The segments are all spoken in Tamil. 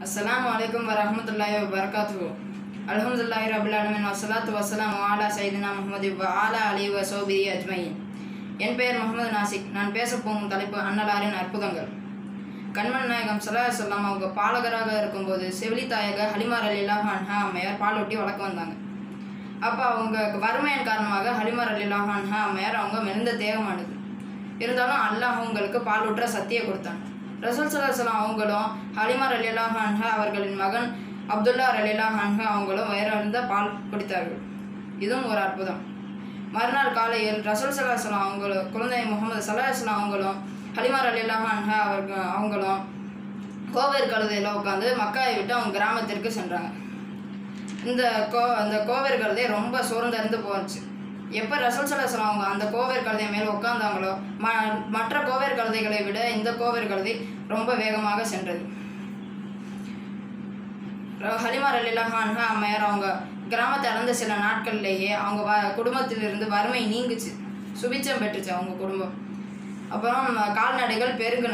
அஸ்ஸலாமு அலைக்கும் வரஹ்மத்துல்லாஹி வபரகாத்துஹு அல்ஹம்துலில்லாஹி ரபில் ஆலமீன் வஸ்ஸலாத்து வஸ்ஸலாமு அலா சையதினா முஹம்மது வ ஆலா அலி வ சௌபிரி அஜ்மயின் என் பெயர் முகமது நாசிக் நான் பேசப் போகும் தலைப்பு அன்னலாரின் அற்புதங்கள் கண்மன் நாயகம் சல்லா சொல்லாம் அவங்க பாலகராக இருக்கும்போது செவிலி தாயக ஹலிமார் அலிலாஹ் அன்ஹா அம்மையார் பாலூட்டி வளர்க்க வந்தாங்க அப்போ அவங்க வறுமையின் காரணமாக ஹலிமார் அலிலாஹ் அன்ஹா அம்மையார் அவங்க மெலிந்த தேகமானது இருந்தாலும் அல்லாஹ் அவங்களுக்கு பாலூற்ற சத்தியை கொடுத்தாங்க ரசூல் சலாஹலாம் அவங்களும் ஹலிமார் அலிலாஹ் அன்ஹா அவர்களின் மகன் அப்துல்லா அலிலாஹ் அன்ஹா அவங்களும் வயிறறிந்த பால் குடித்தார்கள் இதுவும் ஒரு அற்புதம் மறுநாள் காலையில் ரசூல் சலாஹலாம் அவங்களும் குழந்தை முகமது சல்லாஹலாம் அவங்களும் ஹலிமார் அலிலாஹ் அன்ஹா அவர்கள் அவங்களும் கோவேர் கழுதையில் உட்காந்து மக்காயை விட்டு அவங்க கிராமத்திற்கு சென்றாங்க இந்த கோ அந்த கோவேர் கழுதை ரொம்ப சோர்ந்தறிந்து போச்சு எப்போ ரசூல் சலாஹலாம் அவங்க அந்த கோவேர் கழுதை மேலே உட்காந்தாங்களோ ம மற்ற கோவேர் கழுதைகளை விட இந்த கோவேர் கழுதை ரொம்ப வேகமாக சென்றது ர- ஹலிமார் அலிலாஹான்ஹா அம்மையார் அவங்க கிராமத்தை அடைந்த சில நாட்கள்லேயே அவங்க வ குடும்பத்திலிருந்து வறுமை நீங்குச்சு சுபிச்சம் பெற்றுச்சு அவங்க குடும்பம் அப்புறம் கால்நடைகள் பெருகின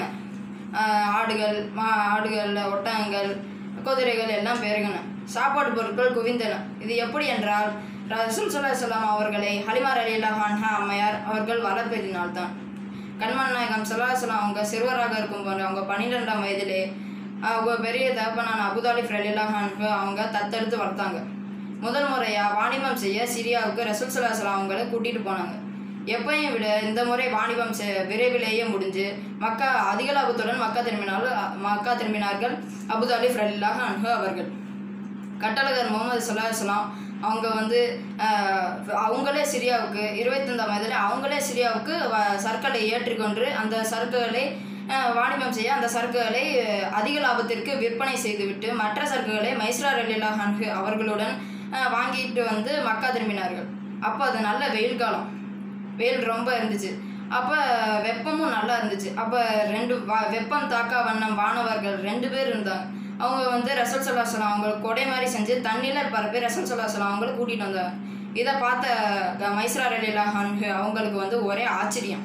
ஆஹ் ஆடுகள் மா ஆடுகள் ஒட்டகங்கள் குதிரைகள் எல்லாம் பெருகின சாப்பாடு பொருட்கள் குவிந்தன இது எப்படி என்றால் ரசூல் சல்லாஹ் அவர்களை ஹலிமார் அலிலாஹான்ஹா அம்மையார் அவர்கள் வளர்ப்பதினால்தான் கண்மன் நாயகம் சல்லாஹலாம் அவங்க சிறுவராக இருக்கும்போது அவங்க பன்னிரெண்டாம் வயதிலே அவங்க பெரிய தகப்பனான அபுதாலிப் ரலிலாஹான்கு அவங்க தத்தெடுத்து வளர்த்தாங்க முதல் முறையாக வாணிபம் செய்ய சிரியாவுக்கு ரசூல் சல்லாஹலாம் அவங்கள கூட்டிகிட்டு போனாங்க எப்பையும் விட இந்த முறை வாணிபம் செ- விரைவிலேயே முடிஞ்சு மக்கா அதிக லாபத்துடன் மக்கா திரும்பினார்கள் மக்கா திரும்பினார்கள் அபுதாலிப் ரலிலாஹ் அன்ஹு அவர்கள் கட்டளகர் முகமது சல்லாஹலாம் அவங்க வந்து ஆஹ், அவங்களே சிரியாவுக்கு இருபத்தைந்தாம் வயதில் அவங்களே சிரியாவுக்கு வ சரக்குகளை ஏற்றிக்கொண்டு அந்த சரக்குகளை ஆஹ், வாணிபம் செய்ய அந்த சரக்குகளை ஆஹ், அதிக லாபத்திற்கு விற்பனை செய்துவிட்டு மற்ற சரக்குகளை மைஸ்ரா ரலிலா ஹன்ஹு அவர்களுடன் ஆஹ், வாங்கிட்டு வந்து மக்கா திரும்பினார்கள் அப்போ அது நல்ல வெயில் காலம் வெயில் ரொம்ப இருந்துச்சு அப்போ வெப்பமும் நல்லா இருந்துச்சு அப்போ ரெண்டு வா வெப்பம் தாக்கா வண்ணம் வானவர்கள் ரெண்டு பேர் இருந்தாங்க அவங்க வந்து ரசல் சொல்லாசலம் அவங்களுக்கு கொடை மாதிரி செஞ்சு தண்ணியில் பரப்பி ரசல் சொல்லாசலம் அவங்கள கூட்டிகிட்டு வந்தாங்க இதை பார்த்த க- மைஸ்ரா ரலிலா ஹன்ஹு அவங்களுக்கு வந்து ஒரே ஆச்சரியம்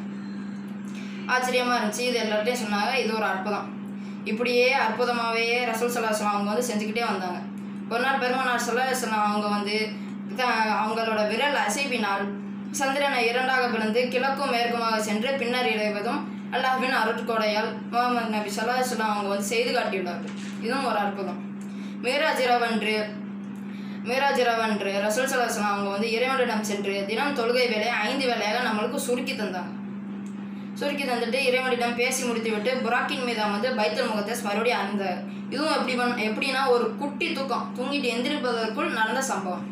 ஆச்சரியமாக இருந்துச்சு இது எல்லார்ட்டையும் சொன்னாங்க இது ஒரு அற்புதம் இப்படியே அற்புதமாகவே ரசூல் சல்லாஹலாம் அவங்க வந்து செஞ்சுக்கிட்டே வந்தாங்க ஒரு நாள் பெருமானார் சல்லாஹலாம் அவங்க வந்து த- அவங்களோட விரல் அசைப்பினால் சந்திரனை இரண்டாக பிளந்து கிழக்கும் மேற்குமாக சென்று பின்னர் இறைவதும் அல்லாஹ்வின் அருட்கொடையால் முகமது நபி சல்லாஹலாம் அவங்க வந்து செய்து காட்டியுள்ளார்கள் இதுவும் ஒரு அற்புதம் மீராஜ் இரவன்று மீராஜ் இரவன்று ரசூல் சல்லாஹலாம் அவங்க வந்து இறைவனிடம் சென்று தினம் தொழுகை வேலையை ஐந்து வேலையாக நம்மளுக்கு சுருக்கி தந்தாங்க சுருக்கி தந்துட்டு இறைவனிடம் பேசி முடித்துவிட்டு புராக்கின் மீது வந்து பைத்தல் முகத்தை மறுபடியும் அணிந்தார் இதுவும் எப்படி பண் எப்படின்னா ஒரு குட்டி தூக்கம் தூங்கிட்டு எந்திரிப்பதற்குள் நடந்த சம்பவம்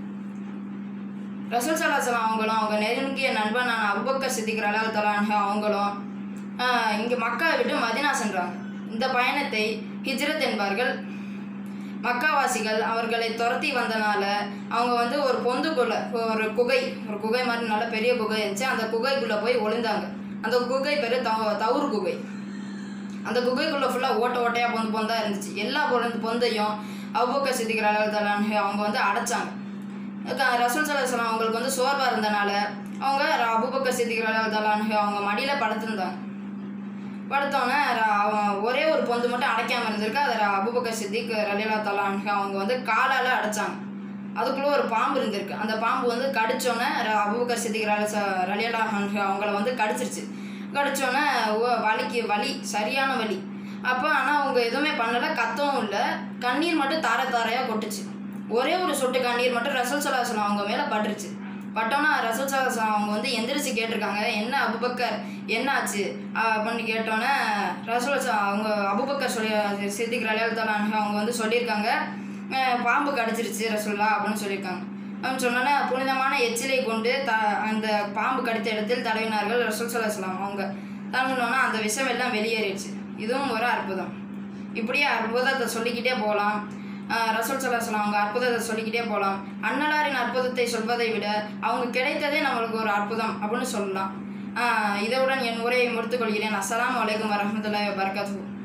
ரசூல் சலாசலம் அவங்களும் அவங்க நெருங்கிய நண்பனான அபுபக்கர் சித்திகர் அலால் தலான்ஹ அவங்களும் ஆஹ், இங்கே மக்காவை விட்டு மதினா சென்றாங்க இந்த பயணத்தை ஹிஜ்ரத் என்பார்கள் மக்காவாசிகள் அவர்களை துரத்தி வந்தனால அவங்க வந்து ஒரு பொந்துக்குள்ள ஒரு குகை ஒரு குகை மாதிரி நல்ல பெரிய குகை இருந்துச்சு அந்த குகைக்குள்ளே போய் ஒளிந்தாங்க அந்த குகை பேர் தவ தவுறு குகை அந்த குகைக்குள்ளே ஃபுல்லாக ஓட்ட ஓட்டையாக பொந்து பொந்தா இருந்துச்சு எல்லா பொந்து பொந்தையும் அவ்வக்க சித்திக்கிற அளவுக்கு அவங்க வந்து அடைச்சாங்க க- ரசூல் சலாஹலாம் அவங்களுக்கு வந்து சோர்வாக இருந்தனால அவங்க ர- அபூபக்கர் சித்திக்கிற அளவுக்கு அவங்க மடியில் படுத்திருந்தாங்க படுத்தோன்னே ர- அவன் ஒரே ஒரு பொந்து மட்டும் அடைக்காமல் இருந்திருக்கு அதை ர- அபூபக்கர் சித்திக் ரலிலா தலான்ஹு அவங்க வந்து காலால் அடைச்சாங்க அதுக்குள்ளே ஒரு பாம்பு இருந்திருக்கு அந்த பாம்பு வந்து கடிச்சோன்னே ர- அபூபக்கர் சித்திக் ரல ரலிலா ஹன்ஹு அவங்கள வந்து கடிச்சிருச்சு கடிச்சோன்னே ஓ- வலிக்கு வலி சரியான வலி அப்போ ஆனால் அவங்க எதுவுமே பண்ணலை கத்தவும் இல்லை கண்ணீர் மட்டும் தார தாரையாக கொட்டுச்சு ஒரே ஒரு சொட்டு கண்ணீர் மட்டும் ரசூல் சலாஹலாம் அவங்க மேலே பட்டுருச்சு பட்டோன்னா ரசூல் சலாஹலாம் அவங்க வந்து எந்திரிச்சு கேட்டிருக்காங்க என்ன அபுபக்கர் என்னாச்சு அப்படின்னு கேட்டோன்னே ரசூல் ச- அவங்க அபுபக்கர் சொல்லி சித்திக் ரலியல்தாலான் அவங்க வந்து சொல்லியிருக்காங்க அஹ் பாம்பு கடிச்சிருச்சு ரசூல்லா அப்படின்னு சொல்லியிருக்காங்க அவன் சொன்னோன்னே புனிதமான எச்சிலை கொண்டு த அந்த பாம்பு கடித்த இடத்தில் தடவினார்கள் ரசூல் சலாஹலாம் அவங்க தடவினோன்னா அந்த விஷம் எல்லாம் வெளியேறிடுச்சு இதுவும் ஒரு அற்புதம் இப்படியே அற்புதத்தை சொல்லிக்கிட்டே போகலாம் ஆஹ் ரசூல் சலாஹலாம் அவங்க அற்புதத்தை சொல்லிக்கிட்டே போகலாம் அன்னலாரின் அற்புதத்தை சொல்வதை விட அவங்க கிடைத்ததே நம்மளுக்கு ஒரு அற்புதம் அப்படின்னு சொல்லலாம் ஆஹ் இதனுடன் என் உரையை முடித்துக்கொள்கிறேன் அஸ்ஸலாமு அலைக்கும் வரஹ்மத்துல்லாஹி வபரகாத்துஹு